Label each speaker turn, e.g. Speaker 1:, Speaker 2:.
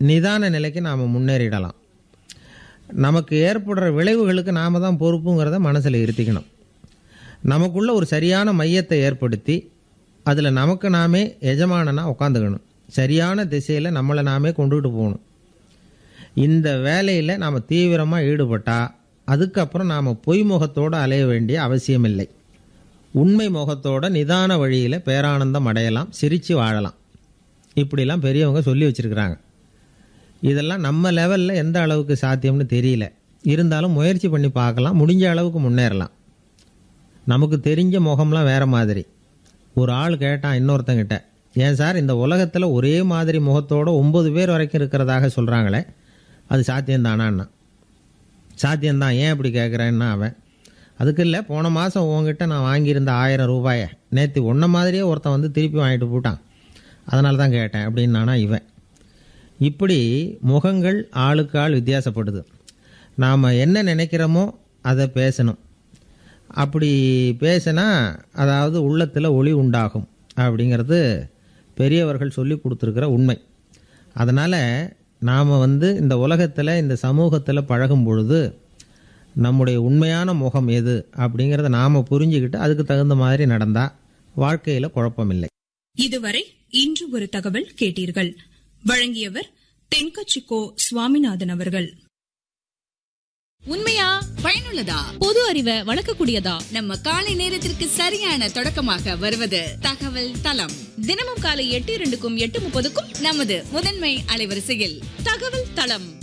Speaker 1: நிதான நிலைக்கு நாம் முன்னேறிடலாம் நமக்கு ஏற்படுற விளைவுகளுக்கு நாம தான் பொறுப்புங்கிறத மனசில் இருத்திக்கணும் நமக்குள்ள ஒரு சரியான மையத்தை ஏற்படுத்தி அதில் நமக்கு நாமே எஜமானனா உட்காந்துக்கணும் சரியான திசையில் நம்மளை நாமே கொண்டுகிட்டு போகணும் இந்த வேலையில் நாம் தீவிரமாக ஈடுபட்டால் அதுக்கப்புறம் நாம் பொய் முகத்தோடு அலைய வேண்டிய அவசியமில்லை உண்மை முகத்தோட நிதான வழியில் பேரானந்தம் அடையலாம் சிரித்து வாழலாம் இப்படிலாம் பெரியவங்க சொல்லி வச்சுருக்கிறாங்க இதெல்லாம் நம்ம லெவலில் எந்த அளவுக்கு சாத்தியம்னு தெரியல இருந்தாலும் முயற்சி பண்ணி பார்க்கலாம் முடிஞ்ச அளவுக்கு முன்னேறலாம் நமக்கு தெரிஞ்ச முகம்லாம் வேறு மாதிரி ஒரு ஆள் கேட்டான் இன்னொருத்தங்கிட்ட ஏன் சார் இந்த உலகத்தில் ஒரே மாதிரி முகத்தோட ஒம்பது பேர் வரைக்கும் இருக்கிறதாக சொல்கிறாங்களே அது சாத்தியம்தானான்னா சாத்தியம்தான் ஏன் இப்படி கேட்குறேன்னா அவன் அதுக்கு இல்லை போன மாதம் உங்ககிட்ட நான் வாங்கியிருந்த ஆயிரம் ரூபாயை நேற்று ஒன்றை மாதிரியே ஒருத்தன் வந்து திருப்பி வாங்கிட்டு போட்டான் அதனால தான் கேட்டேன் அப்படின்னு நானா இவன் இப்படி முகங்கள் ஆளுக்கு ஆள் வித்தியாசப்படுது நாம் என்ன நினைக்கிறோமோ அதை பேசணும் அப்படி பேசினா அதாவது உள்ளத்தில் ஒளி உண்டாகும் அப்படிங்கிறது பெரியவர்கள் சொல்லி கொடுத்துருக்கிற உண்மை அதனால் நாம் வந்து இந்த உலகத்தில் இந்த சமூகத்தில் பழகும் பொழுது நம்முடைய உண்மையான முகம் எது அப்படிங்கிறத நாம் புரிஞ்சுக்கிட்டு அதுக்கு தகுந்த மாதிரி நடந்தால் வாழ்க்கையில் குழப்பமில்லை
Speaker 2: இதுவரை இன்று ஒரு தகவல் கேட்டீர்கள் வழங்கியவர் தென்கச்சிக்கோ சுவாமிநாதன் அவர்கள்
Speaker 3: உண்மையா பயனுள்ளதா
Speaker 4: பொது அறிவை வளர்க்கக்கூடியதா
Speaker 3: நம்ம காலை நேரத்திற்கு சரியான தொடக்கமாக வருவது தகவல் தளம்
Speaker 4: தினமும் காலை எட்டு இரண்டுக்கும் எட்டு முப்பதுக்கும்
Speaker 3: நமது முதன்மை அலைவரிசையில்
Speaker 4: தகவல் தளம்